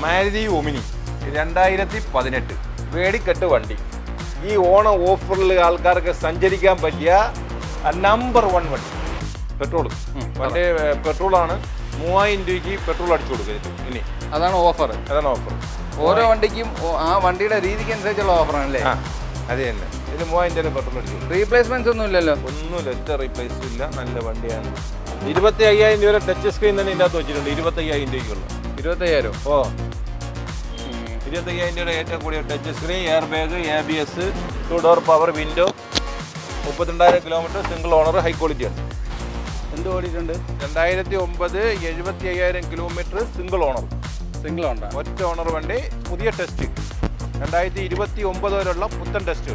Maruti Omni രണ്ടായിരത്തി പതിനെട്ട് വേടിക്കെട്ട് വണ്ടി ഈ ഓണം ഓഫറിൽ ആൾക്കാർക്ക് സഞ്ചരിക്കാൻ പറ്റിയ നമ്പർ വൺ വണ്ടി പെട്രോൾ വണ്ടി പെട്രോളാണ് മൂവായിരം രൂപയ്ക്ക് പെട്രോൾ അടിച്ചു കൊടുക്കരുത് ഇനി അതാണ് ഓഫർ അതാണ് ഓഫർ ഓരോ വണ്ടിക്കും ഓ- ആ വണ്ടിയുടെ രീതിക്ക് അനുസരിച്ചുള്ള ഓഫറാണല്ലേ ആ അത് തന്നെ ഇതിന് മൂവായിരം രൂപ പെട്രോൾ അടിച്ചു കൊടുക്കും റീപ്ലേസ്മെന്റ്സ് ഒന്നും ഇല്ലല്ലോ ഒന്നുമില്ല ഒറ്റ റീപ്ലേസും ഇല്ല നല്ല വണ്ടിയാണ് ഇരുപത്തി അയ്യായിരം രൂപ ടച്ച് സ്ക്രീൻ തന്നെ ഇതിൻ്റെ അകത്ത് വെച്ചിട്ടുണ്ട് ഇരുപത്തി അയ്യായിരം രൂപയ്ക്കുള്ള ഇരുപത്തയ്യായിരം ഓ ഇരുപത്തയ്യായിരം രൂപയുടെ ഏറ്റവും കൂടിയ touch screen airbag A B S two door power window മുപ്പത്തിരണ്ടായിരം kilometre single owner high quality ആണ് എന്ത് ഓടിയിട്ടുണ്ട് രണ്ടായിരത്തി ഒമ്പത് എഴുപത്തി അയ്യായിരം കിലോമീറ്റർ സിംഗിൾ ഓണർ സിംഗിൾ ഉണ്ടോ ഒറ്റ ഓണർ വണ്ടി പുതിയ ടെസ്റ്റ് രണ്ടായിരത്തി ഇരുപത്തി ഒമ്പത് വരെയുള്ള പുത്തൻ ടെസ്റ്റുകൾ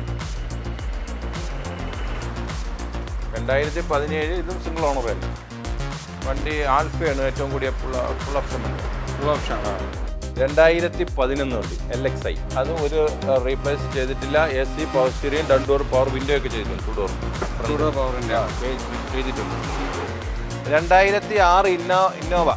രണ്ടായിരത്തി പതിനേഴ് ഇതും സിംഗിൾ ഓണർ തന്നെ വണ്ടി ആൽഫയാണ് ഏറ്റവും കൂടിയ ഫുൾ ഓപ്ഷൻ വണ്ടി ഫുൾ ഓപ്ഷൻ രണ്ടായിരത്തി പതിനൊന്ന് വണ്ടി എൽ എക്സ് ഐ അത് ഒരു റീപ്ലേസ് ചെയ്തിട്ടില്ല എ സി പവർ സ്റ്റിയറിംഗ് രണ്ട് ഡോർ പവർ വിൻഡോ ഒക്കെ ചെയ്തിട്ടുണ്ട് ടു ഡോർ ടൂഡോ പവറിന്റെ ചെയ്തിട്ടുണ്ട് രണ്ടായിരത്തി ആറ് ഇന്നോ ഇന്നോവ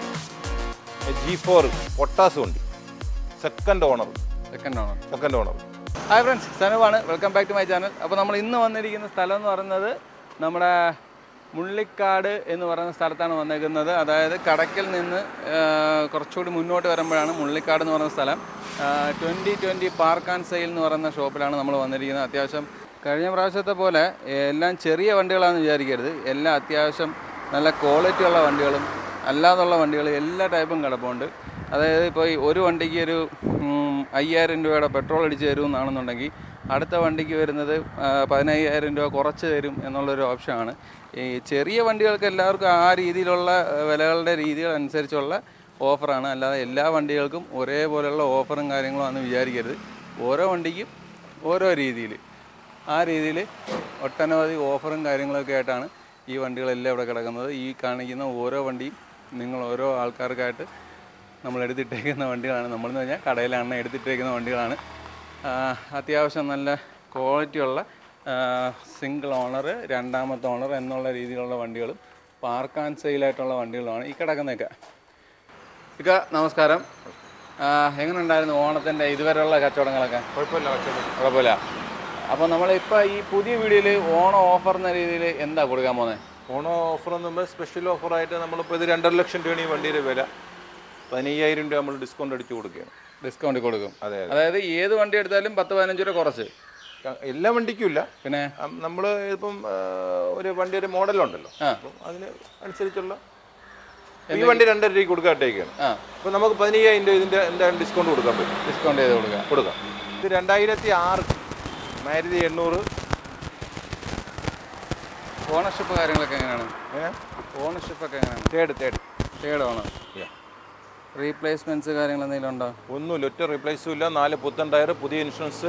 ജി ഫോർ പൊട്ടാസ് വണ്ടി സെക്കൻഡ് ഓണർ സെക്കൻഡ് ആണ് സെക്കൻഡ് ഓണർ ഹായ് ഫ്രണ്ട്സ് സനുവാണ് welcome back to my channel അപ്പോൾ നമ്മൾ ഇന്ന് വന്നിരിക്കുന്ന സ്ഥലം എന്ന് പറയുന്നത് നമ്മുടെ മുള്ളിക്കാട് എന്ന് പറയുന്ന സ്ഥലത്താണ് വന്നേക്കുന്നത് അതായത് കടക്കിൽ നിന്ന് ആ, കുറച്ചുകൂടി മുന്നോട്ട് വരുമ്പോഴാണ് മുള്ളിക്കാട് എന്ന് പറയുന്ന സ്ഥലം twenty twenty park and sale എന്ന് പറയുന്ന ഷോപ്പിലാണ് നമ്മൾ വന്നിരിക്കുന്നത് അത്യാവശ്യം കഴിഞ്ഞ പ്രാവശ്യത്തെ പോലെ എല്ലാം ചെറിയ വണ്ടികളാണെന്ന് വിചാരിക്കരുത് എല്ലാം അത്യാവശ്യം നല്ല ക്വാളിറ്റി ഉള്ള വണ്ടികളും അല്ലാതുള്ള വണ്ടികൾ എല്ലാ ടൈപ്പും കിടപ്പുണ്ട് അതായത് ഇപ്പോൾ ഈ ഒരു വണ്ടിക്ക് ഒരു ഉം, അയ്യായിരം രൂപയുടെ പെട്രോൾ അടിച്ച് തരുമെന്നാണെന്നുണ്ടെങ്കിൽ അടുത്ത വണ്ടിക്ക് വരുന്നത് ആ, പതിനയ്യായിരം രൂപ കുറച്ച് തരും എന്നുള്ളൊരു ഓപ്ഷനാണ് ഈ ചെറിയ വണ്ടികൾക്ക് എല്ലാവർക്കും ആ രീതിയിലുള്ള ആ, വിലകളുടെ രീതികൾ അനുസരിച്ചുള്ള ഓഫറാണ് അല്ലാതെ എല്ലാ വണ്ടികൾക്കും ഒരേപോലെയുള്ള ഓഫറും കാര്യങ്ങളും ആണെന്ന് വിചാരിക്കരുത് ഓരോ വണ്ടിക്കും ഓരോ രീതിയിൽ ആ രീതിയിൽ ഒട്ടനവധി ഓഫറും കാര്യങ്ങളൊക്കെ ആയിട്ടാണ് ഈ വണ്ടികളെല്ലാം ഇവിടെ കിടക്കുന്നത് ഈ കാണിക്കുന്ന ഓരോ വണ്ടിയും നിങ്ങൾ ഓരോ ആൾക്കാർക്കായിട്ട് നമ്മൾ എടുത്തിട്ടേക്കുന്ന വണ്ടികളാണ് നമ്മളെന്ന് പറഞ്ഞാൽ കടയിലാണ് എടുത്തിട്ടേക്കുന്ന വണ്ടികളാണ് ആ, അത്യാവശ്യം നല്ല ക്വാളിറ്റിയുള്ള സിംഗിൾ ഓണർ രണ്ടാമത്തെ ഓണർ എന്നുള്ള രീതിയിലുള്ള വണ്ടികളും പാർക്ക് ആൻഡ് സെയിലായിട്ടുള്ള വണ്ടികളുമാണ് ഈ കിടക്കുന്നതൊക്കെ ഇക്ക നമസ്കാരം ആ, എങ്ങനെയുണ്ടായിരുന്നു ഓണത്തിൻ്റെ ഇതുവരെയുള്ള കച്ചവടങ്ങളൊക്കെ കുഴപ്പമില്ല കച്ചവടം കുഴപ്പമില്ല അപ്പോൾ നമ്മളിപ്പോൾ ഈ പുതിയ വീഡിയോയിൽ ഓണം ഓഫർ എന്ന രീതിയിൽ എന്താ കൊടുക്കാൻ പോകുന്നത് ഓണം ഓഫർ എന്ന് പറയുമ്പോൾ സ്പെഷ്യൽ ഓഫറായിട്ട് നമ്മളിപ്പോൾ ഇത് രണ്ടര ലക്ഷം രൂപയാണ് ഈ വണ്ടിയുടെ വില പതിനയ്യായിരം രൂപ നമ്മൾ ഡിസ്കൗണ്ട് അടിച്ച് കൊടുക്കുകയാണ് ഡിസ്കൗണ്ട് കൊടുക്കും അതെ അതെ അതായത് ഏത് വണ്ടി എടുത്താലും പത്ത് പതിനഞ്ച് രൂപ കുറച്ച് ക- എല്ലാ വണ്ടിക്കും ഇല്ല പിന്നെ നമ്മൾ ഇപ്പം ആ, ഒരു വണ്ടി ഒരു മോഡലുണ്ടല്ലോ ആ. അപ്പം അതിന് അനുസരിച്ചുള്ള ഈ വണ്ടി രണ്ടര രൂപയ്ക്ക് കൊടുക്കാട്ടേക്കാണ് ആ അപ്പോൾ നമുക്ക് പതിനയ്യായിരം രൂപ ഇതിൻ്റെ എന്തായാലും ഡിസ്കൗണ്ട് കൊടുക്കാൻ പറ്റും ഡിസ്കൗണ്ട് ചെയ്ത് കൊടുക്കാം കൊടുക്കാം ഇത് രണ്ടായിരത്തി ആറ് മാരുതി എണ്ണൂറ് ഓണർഷിപ്പ് കാര്യങ്ങളൊക്കെ എങ്ങനെയാണ് ഏഹ് ഓണർഷിപ്പ് ഒക്കെ എങ്ങനെയാണ് third third third owner replacements കാര്യങ്ങൾ എന്തെങ്കിലും ഉണ്ടോ ഒന്നുമില്ല ഒറ്റ റീപ്ലേസും ഇല്ല നാല് പുത്തൻ ടയർ പുതിയ ഇൻഷുറൻസ്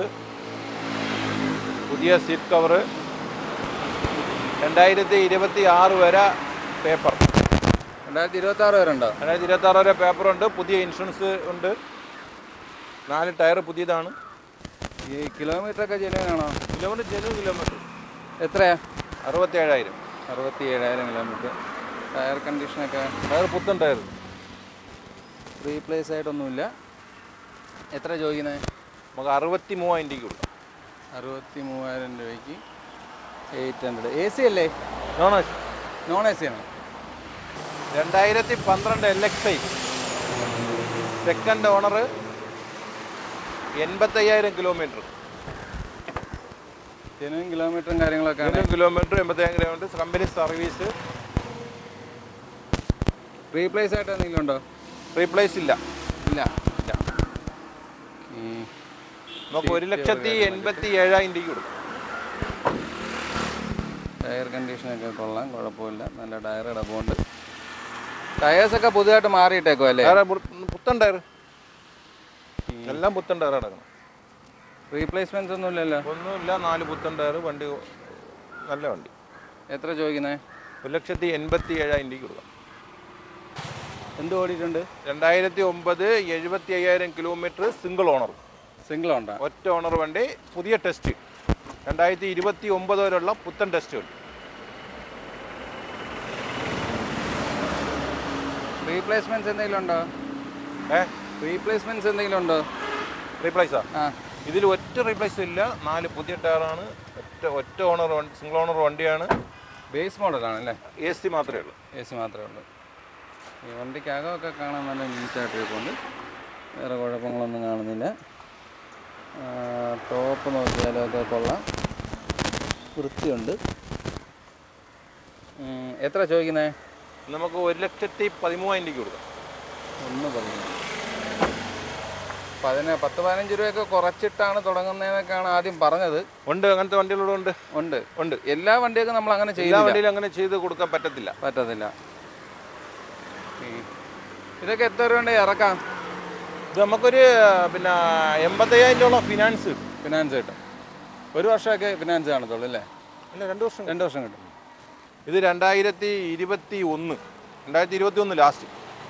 പുതിയ സീറ്റ് കവറ് രണ്ടായിരത്തി ഇരുപത്തി ആറ് വരെ പേപ്പർ രണ്ടായിരത്തി ഇരുപത്തി ആറ് വരെ ഉണ്ടോ രണ്ടായിരത്തി ഇരുപത്തി ആറ് വരെ പേപ്പറുണ്ട് പുതിയ ഇൻഷുറൻസ് ഉണ്ട് നാല് ടയർ പുതിയതാണ് ഈ കിലോമീറ്റർ ഒക്കെ ജനുവനാണോ കിലോമീറ്റർ ജനു കിലോമീറ്റർ എത്രയാ അറുപത്തി ഏഴായിരം അറുപത്തി ഏഴായിരം കിലോമീറ്റർ ടയർ കണ്ടീഷനൊക്കെ ടയർ പുത്തൻ ടയർ റീപ്ലേസ് ആയിട്ടൊന്നുമില്ല എത്ര ചോദിക്കുന്നത് നമുക്ക് അറുപത്തി മൂവായിരം രൂപയ്ക്ക് കൊടുക്കാം അറുപത്തി മൂവായിരം രൂപയ്ക്ക് എയ്റ്റ് ഹൺഡ്രഡ് എ സി അല്ലേ നോണോ നോൺ എ സി ആണ് രണ്ടായിരത്തി പന്ത്രണ്ട് L X I second owner എൺപത്തയ്യായിരം കിലോമീറ്റർ ജനുവൻ കിലോമീറ്ററും കാര്യങ്ങളൊക്കെ ആണ് ഇരുന്നൂറ് കിലോമീറ്റർ എൺപത്തയ്യായിരം കിലോമീറ്റർ കമ്പനി സർവീസ് റീപ്ലേസ് ആയിട്ട് എന്തെങ്കിലും ഉണ്ടോ റീപ്ലേസ് ഇല്ല ഇല്ല ഇല്ല ഉം. നമുക്ക് ഒരു ലക്ഷത്തി എൺപത്തി ഏഴായിരം രൂപയ്ക്ക് കൊടുക്കാം ടയർ കണ്ടീഷനൊക്കെ കൊള്ളാം കുഴപ്പമില്ല നല്ല ടയർ ഇടപ്പുണ്ട് ടയേഴ്സൊക്കെ പുതുതായിട്ട് മാറിയിട്ടേക്കോ അല്ലേ വേറെ പു- പുത്തൻ ടയർ എല്ലാം പുത്തൻ ടയർ അടക്കണം റീപ്ലേസ്മെന്റ്സ് ഒന്നും ഇല്ലല്ലോ ഒന്നുമില്ല നാല് പുത്തൻ ടയർ വണ്ടി നല്ല വണ്ടി എത്ര ചോദിക്കുന്നത് ഒരു ലക്ഷത്തി എൺപത്തി ഏഴായിരം രൂപയ്ക്ക് കൊടുക്കാം എന്ത് ഓടിയിട്ടുണ്ട് രണ്ടായിരത്തി ഒമ്പത് എഴുപത്തി അയ്യായിരം കിലോമീറ്റർ സിംഗിൾ ഓണർ സിംഗിൾ ഉണ്ടോ ഒറ്റ ഓണർ വണ്ടി പുതിയ ടെസ്റ്റ് രണ്ടായിരത്തി ഇരുപത്തി ഒമ്പത് വരെയുള്ള പുത്തൻ ടെസ്റ്റുകൾ റീപ്ലേസ്മെന്റ്സ് എന്തെങ്കിലും ഉണ്ടോ ഏ റീപ്ലേസ്മെന്റ്സ് എന്തെങ്കിലും ഉണ്ടോ റീപ്ലേസാ ആ ഇതിൽ ഒറ്റ റീപ്ലേസ് ഇല്ല നാല് പുതിയ ടയറാണ് ഒറ്റ ഒറ്റ ഓണർ സിംഗിൾ ഓണർ വണ്ടിയാണ് ബേസ് മോഡലാണ് അല്ലേ എ സി മാത്രമേ ഉള്ളൂ എ സി മാത്രമേ ഉള്ളൂ ഈ വണ്ടിക്ക് അകമൊക്കെ കാണാൻ നല്ല നീറ്റായിട്ട് ഇരിപ്പുണ്ട് വേറെ കുഴപ്പങ്ങളൊന്നും കാണുന്നില്ല ആ, ടോപ്പ് നോക്കിയാലും ഒക്കെ കൊള്ളാം വൃത്തിയുണ്ട് ഉം, എത്ര ചോദിക്കുന്നേ നമുക്ക് ഒരു ലക്ഷത്തി പതിമൂവായിരം രൂപയ്ക്ക് കൊടുക്കാം ഒന്ന് പറഞ്ഞു പതിന പത്ത് പതിനഞ്ച് രൂപയൊക്കെ കുറച്ചിട്ടാണ് തുടങ്ങുന്നതെന്നൊക്കെയാണ് ആദ്യം പറഞ്ഞത് ഉണ്ട് അങ്ങനത്തെ വണ്ടികളും ഉണ്ട് ഉണ്ട് ഉണ്ട് എല്ലാ വണ്ടിയൊക്കെ നമ്മൾ അങ്ങനെ എല്ലാ ചെയ്യുന്നില്ല വണ്ടിയിലും അങ്ങനെ ചെയ്ത് കൊടുക്കാൻ പറ്റത്തില്ല പറ്റത്തില്ല ഈ- ഇതൊക്കെ എത്ര രൂപ ഉണ്ടെങ്കിൽ ഇറക്കാം ഇത് നമുക്കൊരു പിന്നെ എൺപത്തയ്യായിരം രൂപ ഫിനാൻസ് കിട്ടും ഫിനാൻസ് കിട്ടും ഒരു വർഷമൊക്കെ ഫിനാൻസ് കാണത്തുള്ളൂ അല്ലേ അല്ല രണ്ട് വർഷം രണ്ട് വർഷം കിട്ടും ഇത് രണ്ടായിരത്തി ഇരുപത്തി ഒന്ന് രണ്ടായിരത്തി ഇരുപത്തി ഒന്ന് last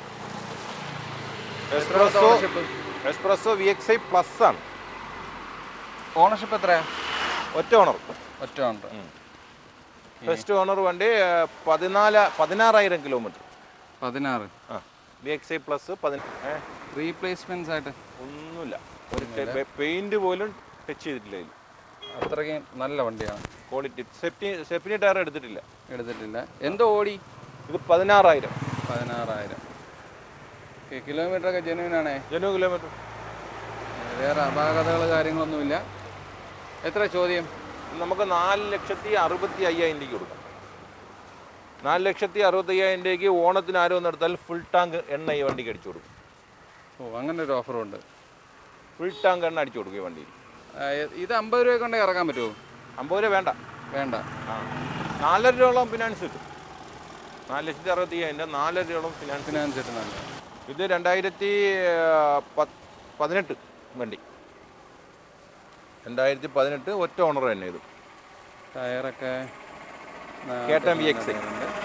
Espresso Espresso V X I plus ആണ് ഓണർഷിപ്പ് എത്രയാ ഒറ്റ ഓണർ ഒറ്റ ഉണ്ട് ഫസ്റ്റ് ഓണർ വണ്ടി ആ, പതിനാല് പതിനാറായിരം കിലോമീറ്റർ പതിനാറ് ആ വി എക്സ് ഐ പ്ലസ് പതിന ഏ, റീപ്ലേസ്മെന്റ്സ് ആയിട്ട് ഒന്നുമില്ല ഒരു പെയിന്റ് പോലും ടച്ച് ചെയ്തിട്ടില്ല ഇതിൽ അത്രയ്ക്കും നല്ല വണ്ടിയാണ് ക്വാളിറ്റി സെപ്റ്റി സെപ്റ്റിനി ടയർ എടുത്തിട്ടില്ല എടുത്തിട്ടില്ല എന്തോ ഓടി ഇത് പതിനാറായിരം പതിനാറായിരം കിലോമീറ്റർ ഒക്കെ ജെനുവിൻ ആണേ ജനു കിലോമീറ്റർ വേറെ അപാകതകൾ കാര്യങ്ങളൊന്നുമില്ല എത്ര ചോദ്യം നമുക്ക് നാല് ലക്ഷത്തി അറുപത്തി അയ്യായിരം രൂപയ്ക്ക് കൊടുക്കാം നാല് ലക്ഷത്തി അറുപത്തി അയ്യായിരം രൂപയ്ക്ക് ഓണത്തിന് ആരോ ഒന്ന് എടുത്താൽ ഫുൾ ടാങ്ക് എണ്ണ ഈ വണ്ടിക്ക് അടിച്ചു കൊടുക്കും ഓ അങ്ങനെ ഒരു ഓഫറുണ്ട് ഫുൾ ടാങ്ക് എണ്ണ അടിച്ചു കൊടുക്കും ഈ വണ്ടിയിൽ ഇത് അമ്പത് രൂപ കൊണ്ട് ഇറക്കാൻ പറ്റുമോ അമ്പത് രൂപ വേണ്ട വേണ്ട ആ നാലര രൂപയോളം ഫിനാൻസ് കിട്ടും നാല് ലക്ഷത്തി അറുപത്തി അയ്യായിരം രൂപ നാലര രൂപയോളം ഫിനാൻസ് ഫിനാൻസ് കിട്ടുന്നുണ്ട് ഇത് രണ്ടായിരത്തി ആ, പത്ത് പതിനെട്ട് വണ്ടി രണ്ടായിരത്തി പതിനെട്ട് ഒറ്റ ഓണർ തന്നെ ഇത് ടയറൊക്കെ കേട്ടം വി എക്സ്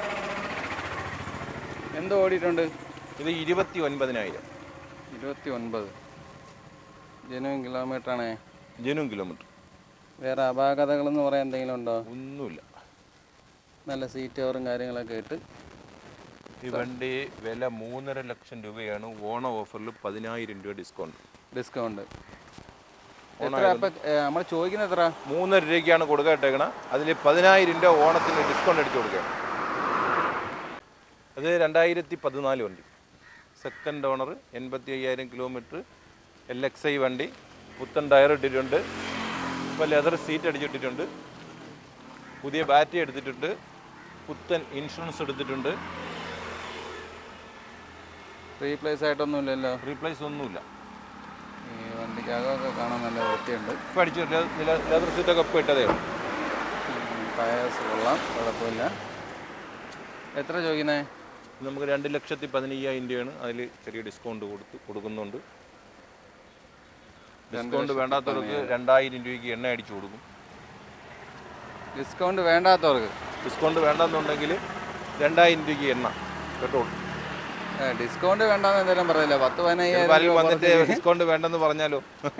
എന്തോ ഓടിയിട്ടുണ്ട് ഇത് ഇരുപത്തി ഒൻപതിനായിരം ഇരുപത്തി ഒൻപത് ജനുവൻ കിലോമീറ്റർ ആണേ ജനൂൻ കിലോമീറ്റർ വേറെ അപാകതകളെന്ന് പറയാൻ എന്തെങ്കിലും ഉണ്ടോ ഒന്നുമില്ല നല്ല സീറ്റ് കവറും കാര്യങ്ങളൊക്കെ ഇട്ട് ഈ വണ്ടി വില മൂന്നര ലക്ഷം രൂപയാണ് ഓണ ഓഫറിൽ പതിനായിരം രൂപ ഡിസ്കൗണ്ട് ഡിസ്കൗണ്ട് എത്ര അപ്പം നമ്മൾ ചോദിക്കുന്നത് എത്ര മൂന്നര രൂപയ്ക്കാണ് കൊടുക്കാൻ ഇട്ടേക്കണം അതിൽ പതിനായിരം രൂപ ഓണത്തിന് ഡിസ്കൗണ്ട് അടിച്ചു കൊടുക്കുകയാണ് അത് രണ്ടായിരത്തി പതിനാല് വണ്ടി സെക്കൻഡ് ഓണർ എൺപത്തി അയ്യായിരം കിലോമീറ്റർ എൽ എക്സ് ഐ വണ്ടി പുത്തൻ ടയർ ഇട്ടിട്ടുണ്ട് ഇപ്പോൾ ലെതർ സീറ്റ് അടിച്ചിട്ടിട്ടുണ്ട് പുതിയ ബാറ്ററി എടുത്തിട്ടുണ്ട് പുത്തൻ ഇൻഷുറൻസ് എടുത്തിട്ടുണ്ട് റീപ്ലേസ് ആയിട്ടൊന്നുമില്ലല്ലോ റീപ്ലേസ് ഒന്നുമില്ല ഈ വണ്ടിക്കകമൊക്കെ കാണാൻ നല്ല വൃത്തിയുണ്ട് ഇപ്പോൾ അടിച്ചു ലെതർ സീറ്റൊക്കെ ഇപ്പോൾ ഇട്ടതേ ഉള്ളൂ ടയേഴ്സ് കൊള്ളാം കുഴപ്പമില്ല എത്ര ചോദിക്കുന്നേ നമുക്ക് രണ്ട് ലക്ഷത്തി പതിനയ്യായിരം രൂപയാണ് അതിൽ ചെറിയ ഡിസ്കൗണ്ട് കൊടുത്ത് കൊടുക്കുന്നുണ്ട് ഡിസ്കൗണ്ട് വേണ്ടാത്തവർക്ക് രണ്ടായിരം രൂപയ്ക്ക് എണ്ണ അടിച്ചു കൊടുക്കും ഡിസ്കൗണ്ട് വേണ്ടാത്തവർക്ക് ഡിസ്കൗണ്ട് വേണ്ടെന്നുണ്ടെങ്കിൽ രണ്ടായിരം രൂപയ്ക്ക് എണ്ണ പെട്രോൾ ഡിസ്കൗണ്ട് വേണ്ടാന്ന് എന്തെങ്കിലും പറഞ്ഞില്ല പത്ത് പതിനയ്യായിരം ആരും രൂപ വന്നിട്ട് കുറച്ച് ഡിസ്കൗണ്ട് വേണ്ടെന്ന് പറഞ്ഞാലോ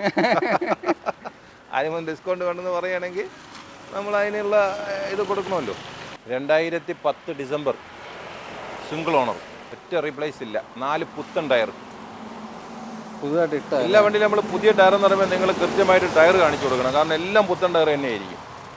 ആരും വന്ന് ഡിസ്കൗണ്ട് വേണ്ടെന്ന് പറയുകയാണെങ്കിൽ നമ്മൾ അതിനുള്ള ഏഹ്, ഇത് കൊടുക്കണമല്ലോ രണ്ടായിരത്തി പത്ത് ഡിസംബർ സിംഗിൾ ഓണർ ഒറ്റ റീപ്ലേസ് ഇല്ല നാല് പുത്തൻ ടയർ പുതുതായിട്ട് ഇട്ട എല്ലാ വണ്ടിയിലും നമ്മൾ പുതിയ ടയർ എന്ന് പറയുമ്പോൾ നിങ്ങൾ കൃത്യമായിട്ട് ടയർ കാണിച്ചു കൊടുക്കണം കാരണം എല്ലാം പുത്തൻ ടയർ തന്നെയായിരിക്കും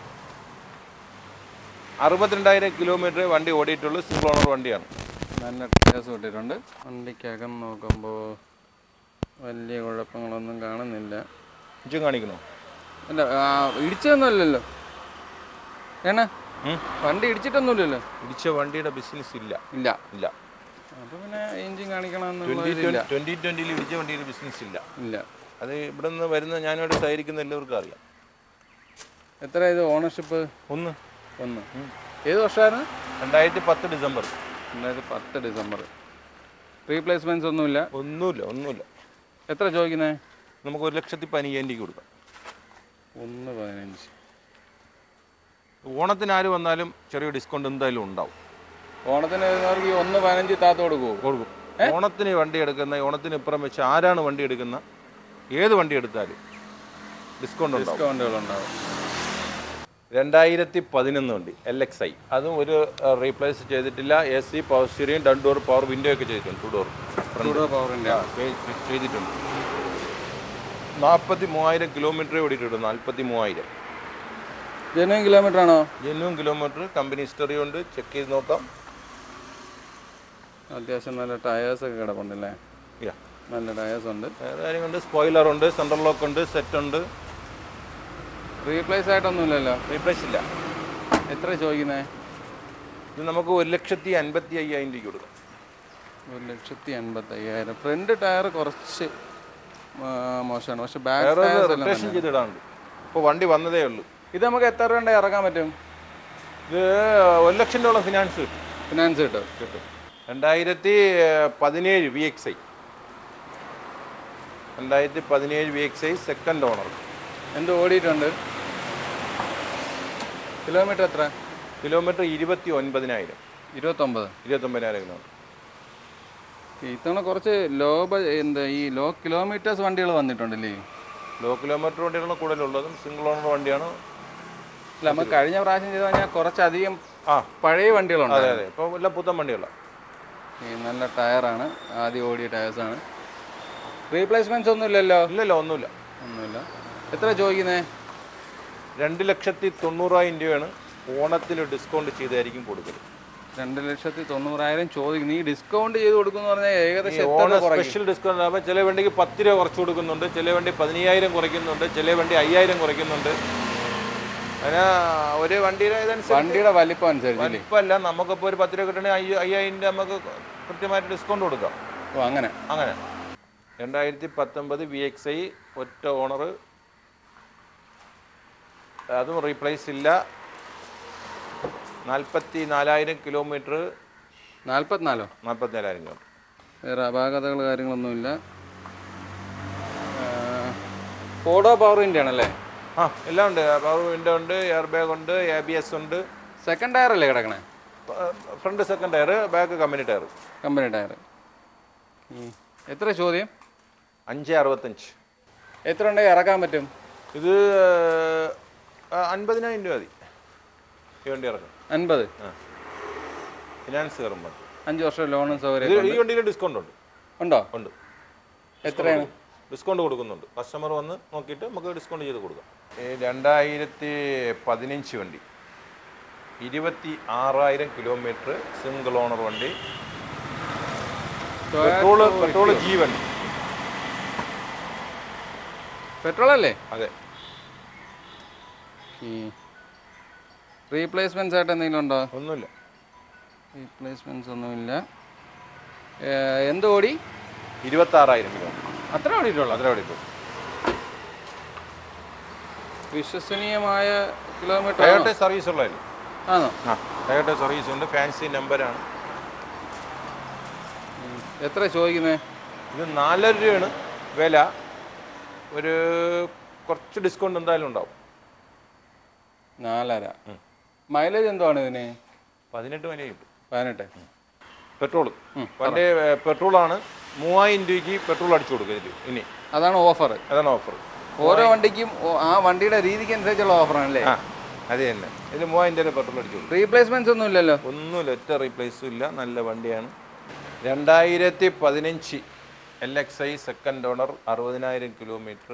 അറുപത്തിരണ്ടായിരം കിലോമീറ്റർ വണ്ടി ഓടിയിട്ടുള്ളൂ സിംഗിൾ ഓണർ വണ്ടിയാണ് നല്ല ടയേഴ്സ് ഇട്ടിട്ടുണ്ട് വണ്ടിക്കകം നോക്കുമ്പോൾ വലിയ കുഴപ്പങ്ങളൊന്നും കാണുന്നില്ല ഇച്ചും കാണിക്കണോ അല്ല ആ, ഇടിച്ചതൊന്നുമല്ലല്ലോ ഏണ ഉം? വണ്ടി ഇടിച്ചിട്ടൊന്നുമില്ലല്ലോ ഇടിച്ച വണ്ടിയുടെ ബിസിനസ് ഇല്ല ഇല്ല ഇല്ല അപ്പോൾ പിന്നെ എഞ്ചിൻ ട്വന്റി കാണിക്കണമെന്നുള്ള ട്വന്റി ട്വന്റിയിൽ ഇടിച്ച വണ്ടിയുടെ ബിസിനസ് ഇല്ല ഇല്ല അത് ഇവിടെ നിന്ന് വരുന്ന ഞാനിവിടെ സഹകരിക്കുന്ന എല്ലാവർക്കും അറിയാം എത്ര ഇത് ഓണർഷിപ്പ് ഒന്ന് ഒന്ന് ഏത് വർഷമായിരുന്നു രണ്ടായിരത്തി പത്ത് ഡിസംബർ രണ്ടായിരത്തി പത്ത് ഡിസംബർ റീപ്ലേസ്മെൻറ്റ്സ് ഒന്നുമില്ല ഒന്നുമില്ല ഒന്നുമില്ല എത്ര ചോദിക്കുന്നത് നമുക്ക് ഒരു ലക്ഷത്തി പതിനയ്യായിരം രൂപ കൊടുക്കാം ഒന്ന് പതിനഞ്ച് ഓണത്തിന് ആര് വന്നാലും ചെറിയ ഡിസ്കൗണ്ട് എന്തായാലും ഉണ്ടാവും ഓണത്തിന് വരുന്നവർക്ക് ഈ ഒന്ന് പതിനഞ്ച് താത്ത് കൊടുക്കുമോ കൊടുക്കും ഓണത്തിന് വണ്ടി എടുക്കുന്ന ഓണത്തിന് ഇപ്പുറം വെച്ച് ആരാണ് വണ്ടി എടുക്കുന്ന ഏത് വണ്ടി എടുത്താലും ഡിസ്കൗണ്ട് ഉണ്ടാവും ഡിസ്കൗണ്ടുകൾ ഉണ്ടാവും രണ്ടായിരത്തി പതിനൊന്ന് വണ്ടി എൽ എക്സ് ഐ അതും ഒരു റീപ്ലേസ് ചെയ്തിട്ടില്ല എ സി പവർ സ്റ്റിയറിംഗ് രണ്ട് ഡോർ പവർ വിൻഡോ ഒക്കെ ചെയ്തിട്ടുണ്ട് ടു ഡോർ ടൂഡോ പവറിൻ്റെ ആ, ചെ- ചെ- ചെയ്തിട്ടുണ്ട് നാൽപ്പത്തി മൂവായിരം കിലോമീറ്റർ ഓടിയിട്ടുണ്ട് നാൽപ്പത്തി മൂവായിരം ജനുവൻ കിലോമീറ്റർ ആണോ ജെന്യൂൻ കിലോമീറ്റർ കമ്പനി ഹിസ്റ്ററി ഉണ്ട് ചെക്ക് ചെയ്ത് നോക്കാം അത്യാവശ്യം നല്ല ടയേഴ്സ് ഒക്കെ കിടപ്പുണ്ടല്ലേ യാ നല്ല ടയേഴ്സ് ഉണ്ട് വേറെ കാര്യങ്ങളുണ്ട് സ്പോയിലർ ഉണ്ട് സെൻട്രൽ ലോക്ക് ഉണ്ട് സെറ്റ് ഉണ്ട് റീപ്ലേസ് ആയിട്ടൊന്നുമില്ലല്ലോ റീപ്ലേസ് ഇല്ല എത്ര ചോദിക്കുന്നേ ഇത് നമുക്ക് ഒരു ലക്ഷത്തി അൻപത്തി അയ്യായിരം രൂപയ്ക്ക് കൊടുക്കാം ഒരു ലക്ഷത്തി എൺപത്തി അയ്യായിരം ഫ്രണ്ട് ടയർ കുറച്ച് ആ, മോശമാണ് പക്ഷെ ബാക്ക് വേറെ ടയേഴ്സ് എല്ലാം റൊട്ടേഷൻ ചെയ്തിടാനുണ്ട് ഇപ്പോൾ വണ്ടി വന്നതേ ഉള്ളൂ ഇത് നമുക്ക് എത്ര രൂപ ഇറക്കാൻ പറ്റും ഇത് ഒരു ലക്ഷം രൂപ ഫിനാൻസ് കിട്ടും ഫിനാൻസ് കിട്ടും കിട്ടും രണ്ടായിരത്തി പതിനേഴ് വി എക്സ് ഐ രണ്ടായിരത്തി പതിനേഴ് V X I second owner എന്ത് ഓടിയിട്ടുണ്ട് കിലോമീറ്റർ എത്ര കിലോമീറ്റർ ഇരുപത്തി ഒൻപതിനായിരം ഇരുപത്തൊമ്പത് ഇരുപത്തൊമ്പതിനായിരം കിലോമീറ്റർ ഇത്തവണ കുറച്ച് ലോ ബ- എന്താ ഈ ലോ കിലോമീറ്റേഴ്സ് വണ്ടികൾ വന്നിട്ടുണ്ടല്ലേ ലോ കിലോമീറ്റർ വണ്ടികളാണ് കൂടുതലുള്ളതും സിംഗിൾ ഓണർ വണ്ടിയാണ് ഇല്ല നമുക്ക് കഴിഞ്ഞ പ്രാവശ്യം ചെയ്ത് കഴിഞ്ഞാൽ കുറച്ചധികം ആ പഴയ വണ്ടികളുണ്ട് അതെ അതെ ഇപ്പോൾ എല്ലാം പുത്തൻ വണ്ടികളാണ് ഈ നല്ല ടയറാണ് ആദ്യം ഓടിയ ടയേഴ്സാണ് റീപ്ലേസ്മെന്റ്സ് ഒന്നും ഇല്ലല്ലോ ഇല്ലല്ലോ ഒന്നുമില്ല ഒന്നുമില്ല എത്ര ചോദിക്കുന്നേ രണ്ട് ലക്ഷത്തി തൊണ്ണൂറായിരം രൂപയാണ് ഓണത്തിന് ഡിസ്കൗണ്ട് ചെയ്തായിരിക്കും കൊടുക്കൽ രണ്ട് ലക്ഷത്തി തൊണ്ണൂറായിരം ചോദിക്കുന്നു ഈ ഡിസ്കൗണ്ട് ചെയ്ത് കൊടുക്കുന്നു പറഞ്ഞാൽ ഈ ഏകദേശം എത്ര ഓണ രൂപ കുറയ്ക്കും സ്പെഷ്യൽ ഡിസ്കൗണ്ട് ആകുമ്പോൾ ചില വണ്ടിക്ക് പത്ത് രൂപ കുറച്ച് കൊടുക്കുന്നുണ്ട് ചില വണ്ടി പതിനയ്യായിരം കുറയ്ക്കുന്നുണ്ട് ചില വണ്ടി അയ്യായിരം കുറയ്ക്കുന്നുണ്ട് അങ്ങനെ ഒരു വണ്ടിയുടെ ഇതനുസരിച്ച് വണ്ടിയുടെ വലിപ്പം അനുസരിച്ചല്ലേ വലിപ്പമല്ല നമുക്കിപ്പോൾ ഒരു പത്ത് രൂപ കിട്ടണമെങ്കിൽ അയ്യ അയ്യായിരം രൂപ നമുക്ക് കൃത്യമായിട്ട് ഡിസ്കൗണ്ട് കൊടുക്കാം ഓ അങ്ങനെ അങ്ങനെ രണ്ടായിരത്തി പത്തൊമ്പത് വി എക്സ് ഐ ഒറ്റ ഓണർ അതും റീപ്ലേസ് ഇല്ല നാൽപ്പത്തി നാലായിരം കിലോമീറ്റർ നാൽപ്പത്തിനാലോ നാൽപ്പത്തി നാലായിരം കിലോമീറ്റർ വേറെ അപാകതകൾ കാര്യങ്ങളൊന്നുമില്ല ഫോഡോ പവറിൻ്റെ ആണല്ലേ ആ എല്ലാം ഉണ്ട് പവർ വിൻഡോ ഉണ്ട് എയർ ബാഗ് ഉണ്ട് എ ബി എസ് ഉണ്ട് സെക്കൻഡ് ടയർ അല്ലേ കിടക്കണേ front second tyre back company tyre company tyre എത്ര ചോദ്യം അഞ്ച് അറുപത്തഞ്ച് എത്ര ഉണ്ടെങ്കിൽ ഇറക്കാൻ പറ്റും ഇത് ആ, അൻപതിനായിരം രൂപ മതി ഈ വണ്ടി ഇറക്കും അൻപത് ആ ഫിനാൻസ് കയറുമ്പോൾ അഞ്ച് വർഷം ലോണും സൗകര്യം ഇത് ഈ വണ്ടിയിൽ ഡിസ്കൗണ്ട് ഉണ്ട് ഉണ്ടോ ഉണ്ട് എത്രയാണ് ഡിസ്കൗണ്ട് കൊടുക്കുന്നുണ്ട് കസ്റ്റമർ വന്ന് നോക്കിയിട്ട് നമുക്ക് ഡിസ്കൗണ്ട് ചെയ്ത് കൊടുക്കാം ഈ രണ്ടായിരത്തി പതിനഞ്ച് വണ്ടി ഇരുപത്തി ആറായിരം കിലോമീറ്റർ സിംഗിൾ ഓണർ വണ്ടി പെട്രോള് പെട്രോള് ജി വണ്ടി പെട്രോൾ അല്ലേ അതെ റീപ്ലേസ്മെന്റ്സ് ആയിട്ട് എന്തെങ്കിലും ഉണ്ടോ ഒന്നുമില്ല റീപ്ലേസ്മെന്റ്സ് ഒന്നുമില്ല ഏ, എന്ത് ഓടി ഇരുപത്തി ആറായിരം കിലോമീറ്റർ അത്ര ഓടിയിട്ടുള്ളൂ അതിനെ ഓടിക്കും വിശ്വസനീയമായ കിലോമീറ്റർ ടയോട്ട സർവീസ് ഉള്ളതല്ലേ ആണോ ആ ടയോട്ട സർവീസ് ഉണ്ട് ഫാൻസി നമ്പറാണ് ഉം. എത്ര ചോദിക്കുന്നേ ഇത് നാലര രൂപയാണ് വില ഒരു കുറച്ച് ഡിസ്കൗണ്ട് എന്തായാലും ഉണ്ടാവും നാലര മൈലേജ് എന്തുവാണ് ഇതിന് പതിനെട്ട് വരെ കിട്ടും പതിനെട്ട് പെട്രോൾ വണ്ടി പെട്രോളാണ് മൂവായിരം രൂപയ്ക്ക് പെട്രോൾ അടിച്ചു കൊടുക്കുക ഇതിൽ ഇനി അതാണ് ഓഫർ അതാണ് ഓഫർ ഓരോ വണ്ടിക്കും ഓ- ആ വണ്ടിയുടെ രീതിക്ക് അനുസരിച്ചുള്ള ഓഫറാണല്ലേ ആ അത് തന്നെ ഇതിൽ മൂവായിരം രൂപ പെട്രോൾ അടിച്ചു കൊടുക്കും റീപ്ലേസ്മെന്റ്സ് ഒന്നും ഇല്ലല്ലോ ഒന്നുമില്ല ഒറ്റ റീപ്ലേസും ഇല്ല നല്ല വണ്ടിയാണ് രണ്ടായിരത്തി പതിനഞ്ച് L X I second owner അറുപതിനായിരം കിലോമീറ്റർ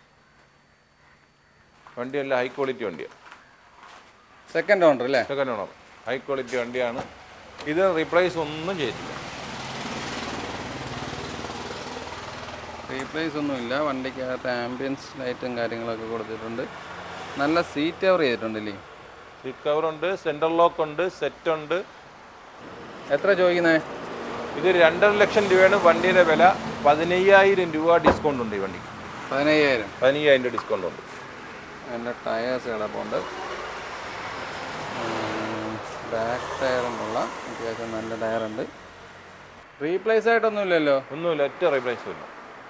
വണ്ടിയല്ല ഹൈ ക്വാളിറ്റി വണ്ടിയാണ് സെക്കൻഡ് ഓണർ അല്ലേ സെക്കൻഡ് ഓണർ ഹൈ ക്വാളിറ്റി വണ്ടിയാണ് ഇത് റീപ്ലേസ് ഒന്നും ചെയ്തിട്ടില്ല റീപ്ലേസ് ഒന്നുമില്ല വണ്ടിക്കകത്ത് ആംബിയൻസ് ലൈറ്റും കാര്യങ്ങളൊക്കെ കൊടുത്തിട്ടുണ്ട് നല്ല സീറ്റ് കവർ ചെയ്തിട്ടുണ്ടല്ലേ സീറ്റ് കവർ ഉണ്ട് സെൻട്രൽ ലോക്ക് ഉണ്ട് സെറ്റ് ഉണ്ട് എത്ര ചോദിക്കുന്നേ ഇത് രണ്ടര ലക്ഷം രൂപയാണ് വണ്ടിയുടെ വില പതിനയ്യായിരം രൂപ ഡിസ്കൗണ്ട് ഉണ്ട് ഈ വണ്ടിക്ക് പതിനയ്യായിരം പതിനയ്യായിരം രൂപ ഡിസ്കൗണ്ട് ഉണ്ട് നല്ല ടയേഴ്സ് കിടപ്പുണ്ട് ബാക്ക് ടയറുമുള്ള അത്യാവശ്യം നല്ല ടയറുണ്ട് റീപ്ലേസ് ആയിട്ടൊന്നുമില്ലല്ലോ ഒന്നുമില്ല ഒറ്റ റീപ്ലേസും ഇല്ല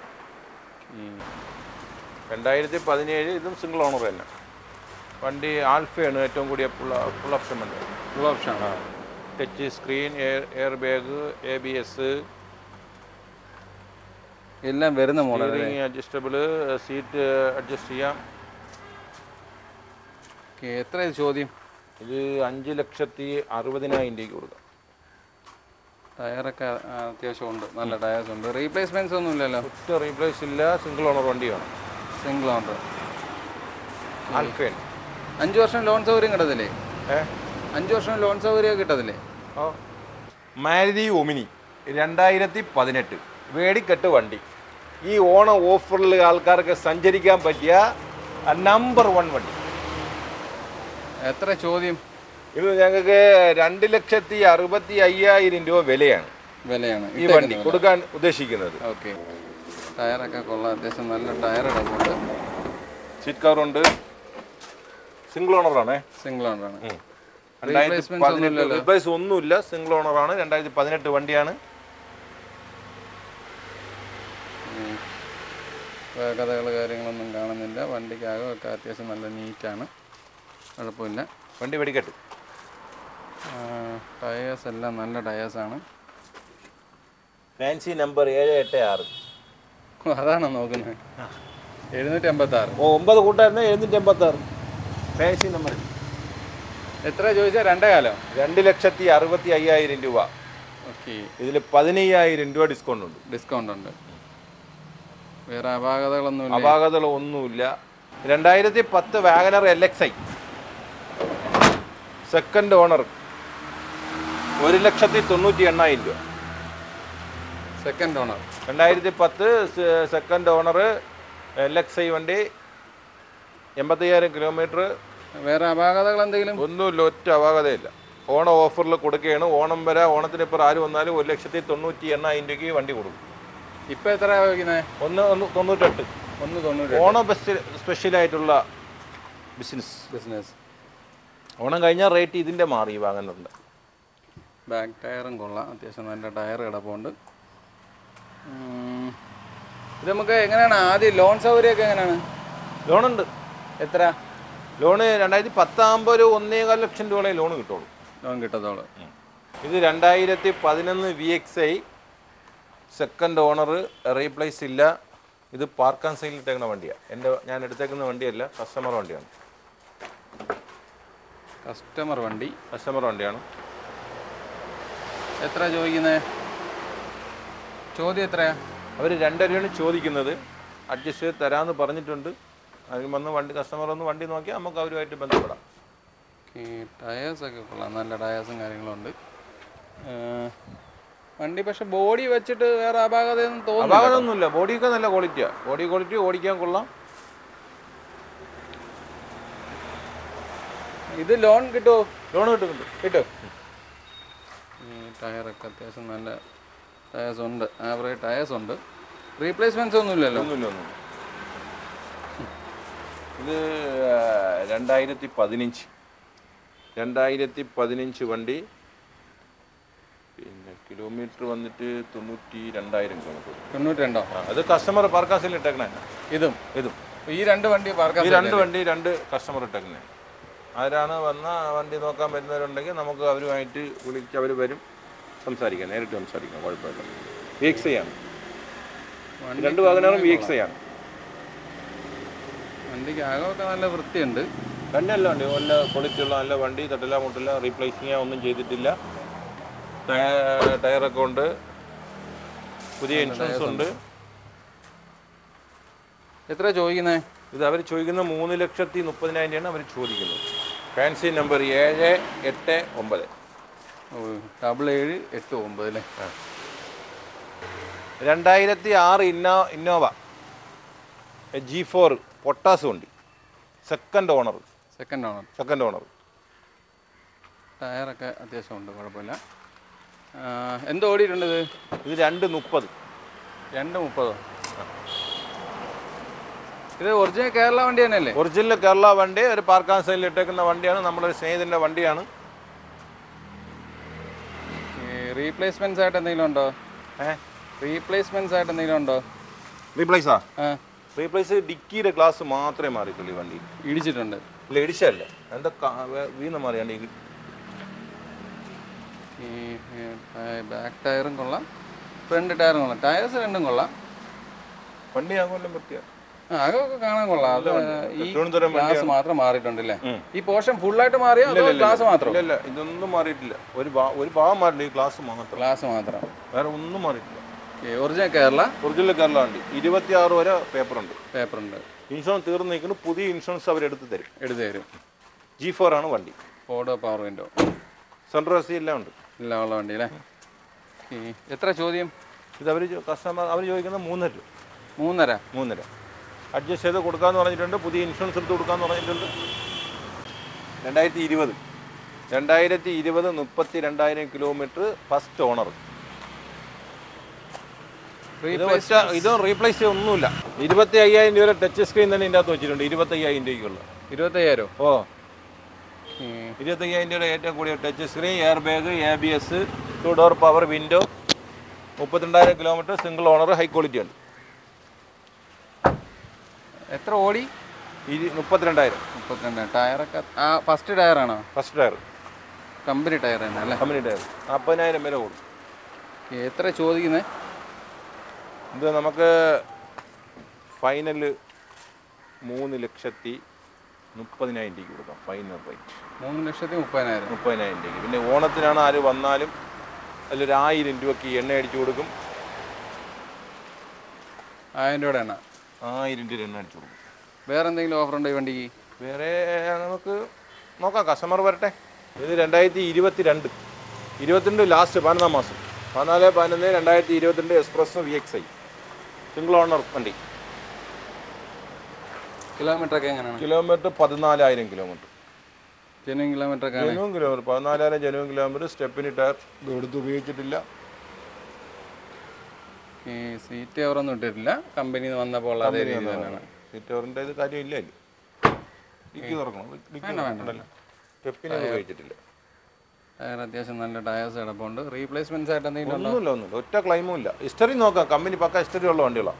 രണ്ടായിരത്തി പതിനേഴ് ഇതും സിംഗിൾ ഓണർ തന്നെ വണ്ടി ആൽഫയാണ് ഏറ്റവും കൂടിയ ഫുൾ ഫുൾ ഓപ്ഷൻ വണ്ടി full option touch screen air airbag A B S എല്ലാം വരുന്ന model steering adjustable seat adjust ചെയ്യാം എത്ര ഇത് ചോദ്യം ഇത് അഞ്ച് ലക്ഷത്തി അറുപതിനായിരം രൂപയ്ക്ക് കൊടുക്കാം ടയറൊക്കെ ആ, അത്യാവശ്യം ഉണ്ട് നല്ല ടയേഴ്സ് ഉണ്ട് റീപ്ലേസ്മെന്റ്സ് ഒന്നും ഇല്ലല്ലോ ഒറ്റ റീപ്ലേസ് ഇല്ല സിംഗിൾ ഓണർ വണ്ടിയാണ് സിംഗിൾ ഓണർ ആൽഫേൻ അഞ്ച് വർഷം ലോൺ സൗകര്യം കിട്ടത്തില്ലേ ഏ അഞ്ച് വർഷം ലോൺ സൗകര്യം കിട്ടത്തില്ലേ ഓ മാരുതി ഒമിനി രണ്ടായിരത്തി പതിനെട്ട് വേടിക്കെട്ട് വണ്ടി ഈ ഓണ ഓഫറിൽ ആൾക്കാർക്ക് സഞ്ചരിക്കാൻ പറ്റിയ നമ്പർ വൺ വണ്ടി എത്ര ചോദ്യം ഇത് ഞങ്ങൾക്ക് രണ്ട് ലക്ഷത്തി അറുപത്തി അയ്യായിരം രൂപ വിലയാണ് വിലയാണ് ഈ വണ്ടി കൊടുക്കാൻ ഉദ്ദേശിക്കുന്നത് ഓക്കെ ടയറൊക്കെ കൊള്ളാം അത്യാവശ്യം നല്ല ടയർ ഇടപെട്ട് സീറ്റ് കവറുണ്ട് സിംഗിൾ ഓണറാണേ സിംഗിൾ ഓണറാണ് രണ്ടായിരത്തി Replacements പതിനെട്ട് ഒന്നുമില്ലല്ലോ? റീപ്ലേസ് ഒന്നുമില്ല സിംഗിൾ ഓണറാണ് രണ്ടായിരത്തി പതിനെട്ട് വണ്ടിയാണ് കഥകൾ കാര്യങ്ങളൊന്നും കാണുന്നില്ല വണ്ടിക്കകം ഒക്കെ അത്യാവശ്യം നല്ല നീറ്റാണ് കുഴപ്പമില്ല വണ്ടി വെടിക്കെട്ട് ടയേഴ്സ് എല്ലാം നല്ല ടയേഴ്സാണ് ഫാൻസി നമ്പർ ഏഴ് എട്ട് ആറ് അതാണോ നോക്കുന്നത് എഴുന്നൂറ്റി അമ്പത്തി ആറ് ഓ ഒമ്പത് കൂട്ടായിരുന്ന എഴുന്നൂറ്റി എൺപത്തി ആറ് ഫാൻസി നമ്പർ എത്ര ചോദിച്ചാൽ രണ്ടേ കാലം രണ്ട് ലക്ഷത്തി അറുപത്തി അയ്യായിരം രൂപ ഓക്കെ ഇതിൽ പതിനയ്യായിരം രൂപ ഡിസ്കൗണ്ട് ഉണ്ട് ഡിസ്കൗണ്ട് ഉണ്ട് വേറെ അപാകതകളൊന്നുമില്ല അപാകതകൾ ഒന്നുമില്ല രണ്ടായിരത്തി പത്ത് WagonR L X I second owner ഒരു ലക്ഷത്തി തൊണ്ണൂറ്റി എണ്ണായിരം രൂപ സെക്കൻഡ് ഓണർ രണ്ടായിരത്തി പത്ത് second owner L X I വണ്ടി എൺപത്തയ്യായിരം കിലോമീറ്റർ വേറെ അപാകതകൾ എന്തെങ്കിലും ഒന്നുമില്ല ഒറ്റ അപാകതയില്ല ഓണ ഓഫറിൽ കൊടുക്കുകയാണ് ഓണം വരെ ഓണത്തിന് ഇപ്പോൾ ആര് വന്നാലും ഒരു ലക്ഷത്തി തൊണ്ണൂറ്റി എണ്ണായിരം രൂപയ്ക്ക് വണ്ടി കൊടുക്കും ഇപ്പൊ എത്ര വയ്ക്കുന്നത് ഒന്ന് ഒന്ന് തൊണ്ണൂറ്റെട്ട് ഒന്ന് തൊണ്ണൂറ് ഓണം ബെസ്റ്റ് സ്പെഷ്യലായിട്ടുള്ള ബിസിനസ് ബിസിനസ് ഓണം കഴിഞ്ഞാൽ റേറ്റ് ഇതിൻ്റെ മാറി ഈ വാങ്ങുന്നുണ്ട് ബാക്ക് ടയറും കൊള്ളാം അത്യാവശ്യം നല്ല ടയർ കിടപ്പുണ്ട് ഉം. ഇത് നമുക്ക് എങ്ങനെയാണ് ആദ്യം ലോൺ സൗകര്യമൊക്കെ എങ്ങനെയാണ് ലോണുണ്ട് എത്ര ലോണ് രണ്ടായിരത്തി പത്താകുമ്പോൾ ഒരു ഒന്നേകാൽ ലക്ഷം രൂപയുടെ ലോൺ കിട്ടുള്ളൂ ലോൺ കിട്ടത്തോളൂ ഇത് രണ്ടായിരത്തി പതിനൊന്ന് V X I second owner replace ഇല്ല ഇത് പാർക്ക് ആൻഡ് സെയിൽ ഇട്ടേക്കുന്ന വണ്ടിയാണ് എൻ്റെ ഞാൻ എടുത്തേക്കുന്ന വണ്ടിയല്ല കസ്റ്റമർ വണ്ടിയാണ് കസ്റ്റമർ വണ്ടി കസ്റ്റമർ വണ്ടിയാണ് എത്ര ചോദിക്കുന്നത് ചോദ്യം എത്രയാ അവർ രണ്ടരയാണ് ചോദിക്കുന്നത് അഡ്ജസ്റ്റ് ചെയ്ത് തരാമെന്ന് പറഞ്ഞിട്ടുണ്ട് അതിന് വന്ന് വണ്ടി കസ്റ്റമർ ഒന്ന് വണ്ടി നോക്കിയാൽ നമുക്ക് അവരുമായിട്ട് ബന്ധപ്പെടാം ടയേഴ്സൊക്കെ കൊള്ളാം നല്ല ടയേഴ്സും കാര്യങ്ങളും ഉണ്ട് ഏർ, വണ്ടി പക്ഷെ ബോഡി വെച്ചിട്ട് വേറെ അപാകതയൊന്നും തോന്നുന്നില്ല അപാകതമൊന്നുമില്ല ബോഡിയൊക്കെ നല്ല ക്വാളിറ്റിയാണ് ബോഡി ക്വാളിറ്റി ഓടിക്കാൻ കൊള്ളാം ഇത് ലോൺ കിട്ടുമോ ലോൺ കിട്ടുന്നുണ്ട് കിട്ടും ഈ ടയറൊക്കെ അത്യാവശ്യം നല്ല ടയേഴ്സ് ഉണ്ട് ആവറേജ് ടയേഴ്സ് ഉണ്ട് റീപ്ലേസ്മെന്റ്സ് ഒന്നും ഇല്ലല്ലോ ഒന്നുമില്ല ഒന്നുമില്ല ഇത് രണ്ടായിരത്തി പതിനഞ്ച് രണ്ടായിരത്തി പതിനഞ്ച് വണ്ടി പിന്നെ കിലോമീറ്റർ വന്നിട്ട് തൊണ്ണൂറ്റി രണ്ടായിരം കിലോമീറ്റർ തൊണ്ണൂറ്റി രണ്ടോ ആ, അത് കസ്റ്റമർ പാർക്കാസിൽ ഇട്ടേക്കണേ ഇതും ഇതും ഈ രണ്ട് വണ്ടി ഈ പാർക്കാൻ രണ്ട് വണ്ടി രണ്ട് കസ്റ്റമർ ഇട്ടേക്കണേ ആരാണ് വന്ന വണ്ടി നോക്കാൻ വരുന്നവരുണ്ടെങ്കിൽ നമുക്ക് അവരുമായിട്ട് വിളിച്ച് അവർ വരും സംസാരിക്കാം നേരിട്ട് സംസാരിക്കാം കുഴപ്പമില്ല വി എക്സ് ഐ ആണ് രണ്ട് വാഹനങ്ങളും വി എക്സ് ഐ ആണ് വണ്ടിക്ക് അകമൊക്കെ നല്ല വൃത്തിയുണ്ട് തന്നെയല്ല വണ്ടി നല്ല ക്വാളിറ്റി ഉള്ള നല്ല വണ്ടി തട്ടില്ല മുട്ടില്ല റീപ്ലേസിങ് ഒന്നും ചെയ്തിട്ടില്ല ടയ- ടയറൊക്കെ ഉണ്ട് പുതിയ ഇൻഷുറൻസ് ഉണ്ട് എത്ര ചോദിക്കുന്നത് ഇത് അവർ ചോദിക്കുന്ന മൂന്ന് ലക്ഷത്തി മുപ്പതിനായിരം രൂപയാണ് അവർ ചോദിക്കുന്നത് ഫാൻസി നമ്പർ ഏഴ് എട്ട് ഒമ്പത് ഡബിൾ ഏഴ് എട്ട് ഒമ്പത് അല്ലേ രണ്ടായിരത്തി ആറ് ഇന്നോ ഇന്നോവ ജി ഫോർ പൊട്ടാസ് വണ്ടി second owner second owner second owner ടയറൊക്കെ അത്യാവശ്യം ഉണ്ട് കുഴപ്പമില്ല ആ, എന്ത് ഓടിയിട്ടുണ്ട് ഇത് ഇത് രണ്ട് മുപ്പത് രണ്ട് മുപ്പതോ ഇത് ഒറിജിനൽ കേരള വണ്ടി തന്നെയല്ലേ ഒറിജിനൽ കേരള വണ്ടി ഒരു പാർക്കാൻ സൈഡിൽ ഇട്ടേക്കുന്ന വണ്ടിയാണ് നമ്മുടെ ഒരു സ്നേഹിതൻ്റെ വണ്ടിയാണ് റീപ്ലേസ്മെന്റ്സ് ആയിട്ട് എന്തെങ്കിലും ഉണ്ടോ ഏഹ് റീപ്ലേസ്മെന്റ്സ് ആയിട്ട് എന്തെങ്കിലും ഉണ്ടോ റീപ്ലേസാ ആ റീപ്ലേസ് ഡിക്കിയുടെ ഗ്ലാസ് മാത്രമേ മാറിയിട്ടുള്ളൂ ഈ വണ്ടിയിൽ ഇടിച്ചിട്ടുണ്ട് ഇല്ല ഇടിച്ചല്ല എന്താ വീണ് മാറിയാണ്ട് ഈ ഈ ബാക്ക് ടയറും കൊള്ളാം ഫ്രണ്ട് ടയറും കൊള്ളാം ടയേഴ്സ് രണ്ടും കൊള്ളാം വണ്ടി ആകുമല്ലോ പറ്റിയ ആ, അതൊക്കെ കാണാൻ കൊള്ളാം അത് ഈ തിരുവനന്തപുരം ഗ്ലാസ് മാത്രം മാറിയിട്ടുണ്ടല്ലേ ഉം. ഈ പോർഷൻ ഫുള്ളായിട്ട് മാറിയോ അതോ ഗ്ലാസ് മാത്രം ഇല്ല ഇല്ല ഇതൊന്നും മാറിയിട്ടില്ല ഒരു ഭാ- ഒരു ഭാഗം മാറില്ല ഈ ക്ലാസ് മാത്രം ഗ്ലാസ് മാത്രം വേറെ ഒന്നും മാറിയിട്ടില്ല ഒറിജിനൽ കേരള ഒറിജിനൽ കേരള വണ്ടി ഇരുപത്തി ആറ് വരെ പേപ്പർ ഉണ്ട് പേപ്പർ ഉണ്ട് ഇൻഷുറൻസ് തീർന്നു നിൽക്കുന്നു പുതിയ ഇൻഷുറൻസ് അവരെടുത്ത് തരും എടുത്തു തരും ജി ഫോർ ആണ് വണ്ടി Ford power window central S C എല്ലാം ഉണ്ട് എല്ലാം ഉള്ള വണ്ടി അല്ലേ ഈ എത്ര ചോദ്യം ഇത് അവർ കസ്റ്റമർ അവർ ചോദിക്കുന്നത് മൂന്നര രൂപ മൂന്നര മൂന്നര അഡ്ജസ്റ്റ് ചെയ്ത് കൊടുക്കാമെന്ന് പറഞ്ഞിട്ടുണ്ട് പുതിയ ഇൻഷുറൻസ് എടുത്ത് കൊടുക്കാമെന്ന് പറഞ്ഞിട്ടുണ്ട് രണ്ടായിരത്തി ഇരുപത് രണ്ടായിരത്തി ഇരുപത് മുപ്പത്തി രണ്ടായിരം കിലോമീറ്റർ ഫസ്റ്റ് ഓണർ ഇത് ഒറ്റ ഇത് റീപ്ലേസ് ഒന്നുമില്ല ഇരുപത്തി അയ്യായിരം രൂപ ടച്ച് സ്ക്രീൻ തന്നെ ഇതിൻ്റെ അകത്ത് വെച്ചിട്ടുണ്ട് ഇരുപത്തി അയ്യായിരം രൂപയ്ക്കുള്ള ഇരുപത്തയ്യായിരം ഓ ഇരുപത്തി അയ്യായിരം രൂപയുടെ ഏറ്റവും കൂടിയ touch screen airbag A B S two door power window മുപ്പത്തിരണ്ടായിരം kilometre single owner high quality ഉണ്ട് എത്ര ഓടി ഇരു മുപ്പത്തിരണ്ടായിരം മുപ്പത്തിരണ്ട് ടയറൊക്കെ ആ ഫസ്റ്റ് ടയറാണോ ഫസ്റ്റ് ടയർ കമ്പനി ടയർ തന്നെ അല്ലേ കമ്പനി ടയർ നാൽപ്പതിനായിരം വരെ കൂടും എത്ര ചോദിക്കുന്നത് ഇത് നമുക്ക് ഫൈനൽ മൂന്ന് ലക്ഷത്തി മുപ്പതിനായിരം രൂപയ്ക്ക് കൊടുക്കാം ഫൈനൽ റേറ്റ് മൂന്ന് ലക്ഷത്തി മുപ്പതിനായിരം മുപ്പതിനായിരം രൂപയ്ക്ക് പിന്നെ ഓണത്തിനാണ് ആര് വന്നാലും അതിലൊരു ആയിരം രൂപയ്ക്ക് എണ്ണ അടിച്ചു കൊടുക്കും ആയിരം രൂപയുടെ എണ്ണ ആയിരം രൂപ എണ്ണ അടിച്ചു കൊടുക്കും വേറെ എന്തെങ്കിലും ഓഫർ ഉണ്ടോ ഈ വണ്ടിക്ക് വേറെ നമുക്ക് നോക്കാം കസ്റ്റമർ വരട്ടെ ഇത് രണ്ടായിരത്തി ഇരുപത്തി രണ്ട് ഇരുപത്തിരണ്ട് ലാസ്റ്റ് പതിനൊന്നാം മാസം പതിനാല് പതിനൊന്ന് രണ്ടായിരത്തി ഇരുപത്തിരണ്ട് Express V X I single owner വണ്ടി കിലോമീറ്റർ ഒക്കെ എങ്ങനെയാണ് കിലോമീറ്റർ പതിനാലായിരം കിലോമീറ്റർ ജെന്യൂൻ കിലോമീറ്റർ ഒക്കെ ആണ് ജനുവൻ കിലോമീറ്റർ പതിനാലായിരം ജനുവൻ കിലോമീറ്റർ സ്റ്റെപ്പിന് ടയർ ഇത് എടുത്ത് ഉപയോഗിച്ചിട്ടില്ല ഈ സീറ്റ് കവറൊന്നും ഇട്ടിട്ടില്ല കമ്പനിയിൽ നിന്ന് വന്നപ്പോൾ ഉള്ള അതേ രീതി തന്നെയാണ് സീറ്റോറിൻ്റെ ഇത് കാര്യമില്ല അതിൽ ഡിക്കി തുറക്കണം ഡിക്കി തുറക്കണ്ടല്ലോ സ്റ്റെപ്പിന് ഉപയോഗിച്ചിട്ടില്ല ടയർ അത്യാവശ്യം നല്ല ടയേഴ്സ് കിടപ്പുണ്ട് റീപ്ലേസ്മെന്റ്സ് ആയിട്ട് എന്തെങ്കിലും ഉണ്ടോ ഒന്നുമില്ല ഒന്നുമില്ല ഒറ്റ ക്ലൈമും ഇല്ല ഹിസ്റ്ററി നോക്കാം കമ്പനി പക്ക ഹിസ്റ്ററി ഉള്ള വണ്ടികളാണ്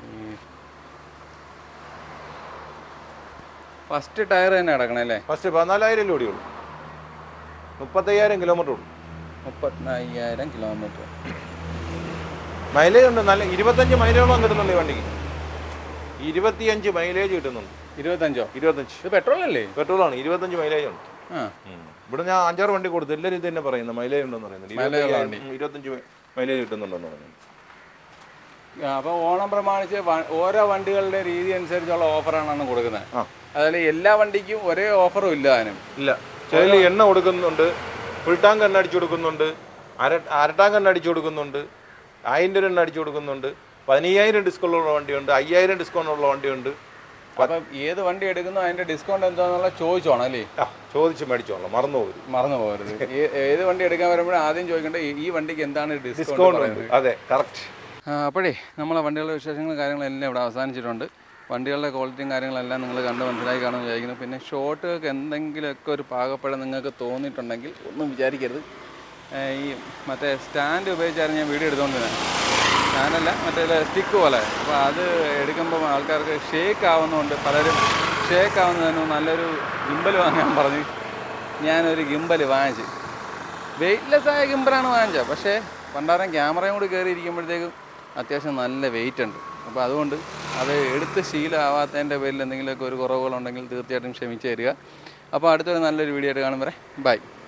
ഫസ്റ്റ് ടയർ തന്നെ കിടക്കണേ അല്ലേ ഫസ്റ്റ് പതിനാലായിരം രൂപ ഓടിയുള്ളൂ മുപ്പത്തയ്യായിരം കിലോമീറ്റർ ഓടും മുപ്പത്തിനായ്യായിരം കിലോമീറ്റർ മൈലേജ് ഉണ്ട് നല്ല ഇരുപത്തഞ്ച് മൈലേജോളം കിട്ടുന്നുണ്ട് ഈ വണ്ടിക്ക് ഇരുപത്തിയഞ്ച് മൈലേജ് കിട്ടുന്നുണ്ട് ഇരുപത്തഞ്ചോ ഇരുപത്തഞ്ച് ഇത് പെട്രോൾ അല്ലേ പെട്രോളാണ് ഇരുപത്തഞ്ച് മൈലേജ് ഉണ്ട് ആ ഇവിടെ ഞാൻ അഞ്ചാറ് വണ്ടി കൊടുത്തു എല്ലാവരും ഇത് തന്നെ പറയുന്നത് മൈലേജ് ഉണ്ടെന്ന് പറയുന്നത് ഇരുപത്തയ്യായിരം, ഉം, ഇരുപത്തഞ്ച് മൈലേജ് കിട്ടുന്നുണ്ടെന്ന് പറയുന്നത് അപ്പോൾ ഓണം പ്രമാണിച്ച് വ- ഓരോ വണ്ടികളുടെ രീതി അനുസരിച്ചുള്ള ഓഫറാണ് കൊടുക്കുന്നത് ആ അതായത് എല്ലാ വണ്ടിക്കും ഒരേ ഓഫറും ഇല്ല അതിനും ഇല്ല ചിലർ എണ്ണ കൊടുക്കുന്നുണ്ട് ഫുൾ ടാങ്ക് എണ്ണ അടിച്ചു കൊടുക്കുന്നുണ്ട് അര അര ടാങ്ക് എണ്ണ അടിച്ചു കൊടുക്കുന്നുണ്ട് ആയിരം രൂപ എണ്ണ അടിച്ചു കൊടുക്കുന്നുണ്ട് പതിനയ്യായിരം ഡിസ്കൗണ്ട് ഉള്ള വണ്ടിയുണ്ട് അയ്യായിരം ഡിസ്കൗണ്ട് ഉള്ള വണ്ടിയുണ്ട് അപ്പം ഏത് വണ്ടി എടുക്കുന്നോ അതിന്റെ ഡിസ്കൗണ്ട് എന്താന്നുള്ള ചോദിച്ചോണം അല്ലേ ആ ചോദിച്ച് മേടിച്ചോളാം മറന്നു പോകരുത് മറന്നു പോകരുത് ഏ- ഏത് വണ്ടി എടുക്കാൻ വരുമ്പോഴും ആദ്യം ചോദിക്കേണ്ടത് ഈ- ഈ വണ്ടിക്ക് എന്താണ് ഡിസ്കൗണ്ട് ഡിസ്കൗണ്ട് ഉണ്ട് അതെ കറക്റ്റ് ആ, അപ്പോഴേ നമ്മളെ വണ്ടികളുടെ വിശേഷങ്ങളും കാര്യങ്ങളെല്ലാം ഇവിടെ അവസാനിച്ചിട്ടുണ്ട് വണ്ടികളുടെ ക്വാളിറ്റിയും കാര്യങ്ങളെല്ലാം നിങ്ങൾ കണ്ട് മനസ്സിലാക്കി കാണുമെന്ന് വിചാരിക്കുന്നു പിന്നെ ഷോട്ടുകൾക്ക് എന്തെങ്കിലുമൊക്കെ ഒരു പാകപ്പഴം നിങ്ങൾക്ക് തോന്നിയിട്ടുണ്ടെങ്കിൽ ഒന്നും വിചാരിക്കരുത് ഏ, ഈ മറ്റേ സ്റ്റാൻഡ് ഉപയോഗിച്ചായിരുന്നു ഞാൻ വീഡിയോ എടുത്തുകൊണ്ടിരുന്നത് സ്റ്റാൻഡല്ല മറ്റേ സ്റ്റിക്ക് പോലെ അപ്പോൾ അത് എടുക്കുമ്പോൾ ആൾക്കാർക്ക് ഷേക്ക് ആവുന്നതുകൊണ്ട് പലരും ഷേക്ക് ആവുന്നതിന് നല്ലൊരു ഗിമ്പൽ വാങ്ങാൻ പറഞ്ഞു ഞാനൊരു ഗിമ്പൽ വാങ്ങിച്ച് വെയിറ്റ്ലെസ് ആയ ഗിംബറാണ് വാങ്ങിച്ചത് പക്ഷേ പണ്ടാരം ക്യാമറയും കൂടി കയറി ഇരിക്കുമ്പോഴത്തേക്കും അത്യാവശ്യം നല്ല വെയിറ്റ് ഉണ്ട് അപ്പോൾ അതുകൊണ്ട് അത് എടുത്ത് ശീലമാവാത്തതിൻ്റെ പേരിൽ എന്തെങ്കിലുമൊക്കെ ഒരു കുറവുകളുണ്ടെങ്കിൽ തീർച്ചയായിട്ടും ക്ഷമിച്ചു തരിക അപ്പോൾ അടുത്തൊരു നല്ലൊരു വീഡിയോ ആയിട്ട് കാണും വരെ ബൈ